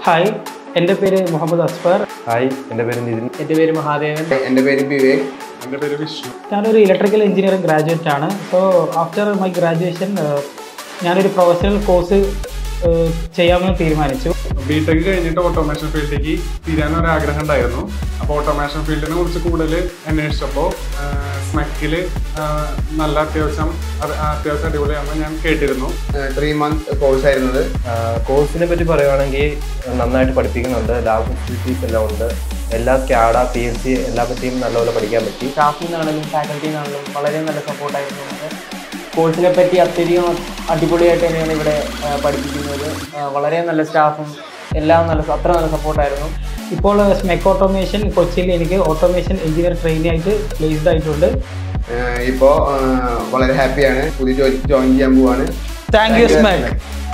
hi എൻ്റെ പേര് Muhammad അസ്ഫർ hi എൻ്റെ പേര് നിതിൻ എൻ്റെ പേര് മഹാദേവൻ എൻ്റെ പേര് വിവേക് എൻ്റെ പേര് വിഷ്ണു ഞാനൊരു ഇലക്ട്രിക്കൽ എഞ്ചിനീയറിംഗ് ഗ്രാജുവേറ്റ് ആണ് സോ ആഫ്റ്റർ മൈ ഗ്രാജുവേഷൻ ഞാനൊരു പ്രൊഫഷണൽ കോഴ്സ് ചെയ്യാമെന്ന് തീരുമാനിച്ചു ബി ടെക് കഴിഞ്ഞിട്ട് ഓട്ടോമേഷൻ ഫീൽഡിലേക്ക് തിരിയാൻ ഒരു ആഗ്രഹം ഉണ്ടായിരുന്നു അപ്പോൾ ഓട്ടോമേഷൻ ഫീൽഡിനെ കുറിച്ച് കൂടുതൽ അന്വേഷിച്ചപ്പോൾ സ്മെക്കിൽ നല്ല അത്യാവശ്യം അത് അത്യാവശ്യം അടിപൊളിയാണെന്ന് ഞാൻ കേട്ടിരുന്നു ത്രീ മന്ത് കോഴ്സ് ആയിരുന്നത് കോഴ്സിനെ പറ്റി പറയുവാണെങ്കിൽ നന്നായിട്ട് പഠിപ്പിക്കുന്നുണ്ട് ലാബ് ഫെസിലിറ്റീസ് എല്ലാം ഉണ്ട് എല്ലാ സ്കാഡ പി എസ് സി എല്ലാ പറ്റിയും നല്ലപോലെ പഠിക്കാൻ പറ്റി സ്റ്റാഫിൽ നിന്നാണെങ്കിലും ഫാക്കൽറ്റിയിൽ നിന്നാണെങ്കിലും വളരെ നല്ല സപ്പോർട്ടായിരുന്നു നമുക്ക് കോഴ്സിനെ പറ്റി അത്യധികം അടിപൊളിയായിട്ട് തന്നെയാണ് ഇവിടെ ആ, പഠിപ്പിക്കുന്നത് ആ, വളരെ നല്ല സ്റ്റാഫും എല്ലാം നല്ല അത്ര നല്ല സപ്പോർട്ടായിരുന്നു ഇപ്പോൾ സ്മെക്ക് ഓട്ടോമേഷൻ കൊച്ചിയിൽ എനിക്ക് ഓട്ടോമേഷൻ എഞ്ചിനീയർ ട്രെയിനി ആയിട്ട് പ്ലേസ്ഡ് ആയിട്ടുണ്ട് ഇപ്പോൾ വളരെ ഹാപ്പിയാണ് പുതിയ ജോലി ജോയിൻ ചെയ്യാൻ പോവാണ് താങ്ക് യു സ്മെക്ക്